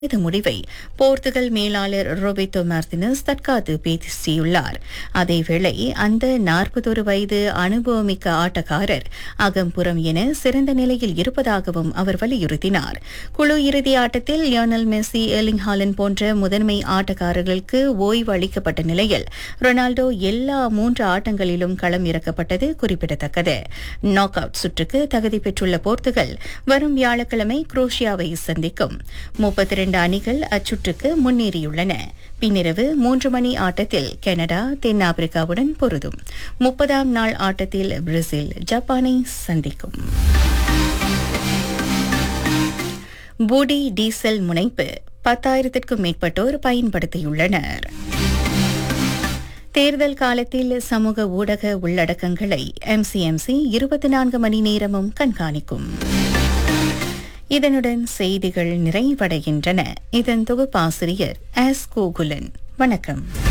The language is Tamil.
இந்த முடிவை போர்த்துகல் மேலாளர் ரோபேட்டோ மார்டினஸ் தற்காத்து பேசியுள்ளார் அதேவேளை அந்த நாற்பத்தொரு வயது அனுபவமிக்க ஆட்டக்காரர் அகம்புறம் என சிறந்த நிலையில் இருப்பதாகவும் அவர் வலியுறுத்தினார் குழு இறுதி ஆட்டத்தில் லியோனல் மெஸ்ஸி எர்லிங் ஹாலன் போன்ற முதன்மை ஆட்டக்காரர்களுக்கு ஓய்வு அளிக்கப்பட்ட நிலையில் ரொனால்டோ எல்லா மூன்று ஆட்டங்களிலும் களம் இறக்கப்பட்டது குறிப்பிடத்தக்கது நாக் அவுட் சுற்றுக்கு தகுதி பெற்றுள்ள போர்த்துகல் வரும் வியாழக்கிழமை குரோஷியாவை சந்திக்கும் முப்பத்தி இரண்டு அணிகள் அச்சுற்றுக்கு முன்னேறியுள்ளன பின்னிரவு மூன்று மணி ஆட்டத்தில் கனடா தென்னாப்பிரிக்காவுடன் பொருதும் முப்பதாம் நாள் ஆட்டத்தில் பிரேசில் ஜப்பானை சந்திக்கும் பூடி டீசல் முனைப்பு பத்தாயிரத்திற்கும் மேற்பட்டோர் பயன்படுத்தியுள்ளனர் தேர்தல் காலத்தில் சமூக ஊடக உள்ளடக்கங்களை எம்சிஎம்சி இருபத்தி நான்கு மணி நேரமும் கண்காணிக்கும் இதனுடன் செய்திகள் நிறைவடைகின்றன இதன் தொகுப்பாசிரியர் எஸ் கோகுலன் வணக்கம்